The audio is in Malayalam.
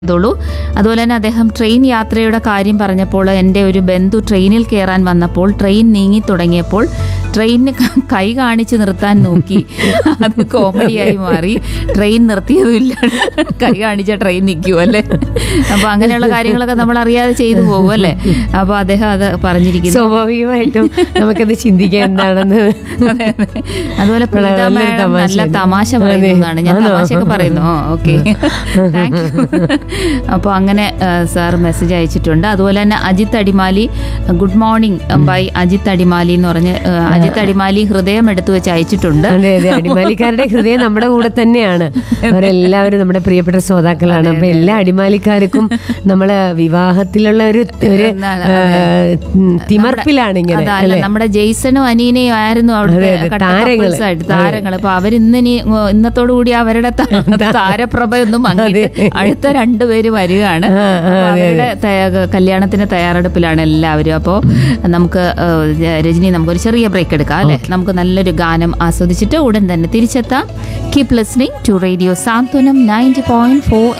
ചെയ്തോളൂ അതുപോലെ തന്നെ അദ്ദേഹം ട്രെയിൻ യാത്രയുടെ കാര്യം പറഞ്ഞപ്പോൾ എൻ്റെ ഒരു ബന്ധു ട്രെയിനിൽ കയറാൻ വന്നപ്പോൾ ട്രെയിൻ നീങ്ങി തുടങ്ങിയപ്പോൾ ട്രെയിനിന് ക- കൈ കാണിച്ച് നിർത്താൻ നോക്കി അത് കോമഡിയായി മാറി ട്രെയിൻ നിർത്തിയതുമില്ല കൈ കാണിച്ച ട്രെയിൻ നിൽക്കുമോ അല്ലേ അപ്പോൾ അങ്ങനെയുള്ള കാര്യങ്ങളൊക്കെ നമ്മൾ അറിയാതെ ചെയ്തു പോകും അല്ലേ അപ്പോൾ അദ്ദേഹം അത് പറഞ്ഞിരിക്കുന്നു സ്വാഭാവികമായിട്ടും നമുക്കത് ചിന്തിക്കാൻ എന്താണെന്ന് അതെ, അതെ. അതുപോലെ പ്രീത നല്ലൊരു മാഡം തമാശ. നല്ല തമാശ അതെ. പറയുന്നതാണ് ഞാൻ ആണോ? തമാശയൊക്കെ പറയുന്നു ഓക്കെ താങ്ക് യു അപ്പോൾ അങ്ങനെ സാർ മെസ്സേജ് അയച്ചിട്ടുണ്ട് അതുപോലെ തന്നെ Ajith Adimali good morning bye Ajith Adimali എന്ന് പറഞ്ഞ് ആ, അജിത്ത് അടിമാലി ഹൃദയം എടുത്തു വെച്ച് അയച്ചിട്ടുണ്ട് അതെ അതെ അടിമാലിക്കാരുടെ ഹൃദയം നമ്മുടെ കൂടെ തന്നെയാണ് അവരെല്ലാവരും നമ്മുടെ പ്രിയപ്പെട്ട ശ്രോതാക്കളാണ് അപ്പൊ എല്ലാ അടിമാലിക്കാർക്കും നമ്മള് വിവാഹത്തിലുള്ള ഒരു ഒരു എന്താണ്, ആ, ഉം, തിമർപ്പിലാണ് ഇങ്ങനെ അതല്ല അല്ലെ നമ്മുടെ ജെയ്സനും അനീനയും ആയിരുന്നു അവിടുത്തെ അതെ, കട്ട താരങ്ങള്. couples ആയിട്ട് താരങ്ങൾ അപ്പൊ അവരിന്നിനി ഇന്നത്തോടു കൂടി അവരുടെ ത- താരപ്രഭയൊന്നും മങ്ങിയിട്ട് അടുത്ത രണ്ടുപേര് വരികയാണ് ആ, ആ, അപ്പൊ അവരുടെ തയ്യ- കല്യാണത്തിന് തയ്യാറെടുപ്പിലാണ് എല്ലാവരും അപ്പോൾ നമുക്ക് ആ, രജനി നമുക്കൊരു ചെറിയ ബ്രേക്ക് എടുക്കാം അല്ലെ നമുക്ക് നല്ലൊരു ഗാനം ആസ്വദിച്ചിട്ട് ഉടൻ തന്നെ തിരിച്ചെത്താം keep listening to radio Santhwanam ninety point four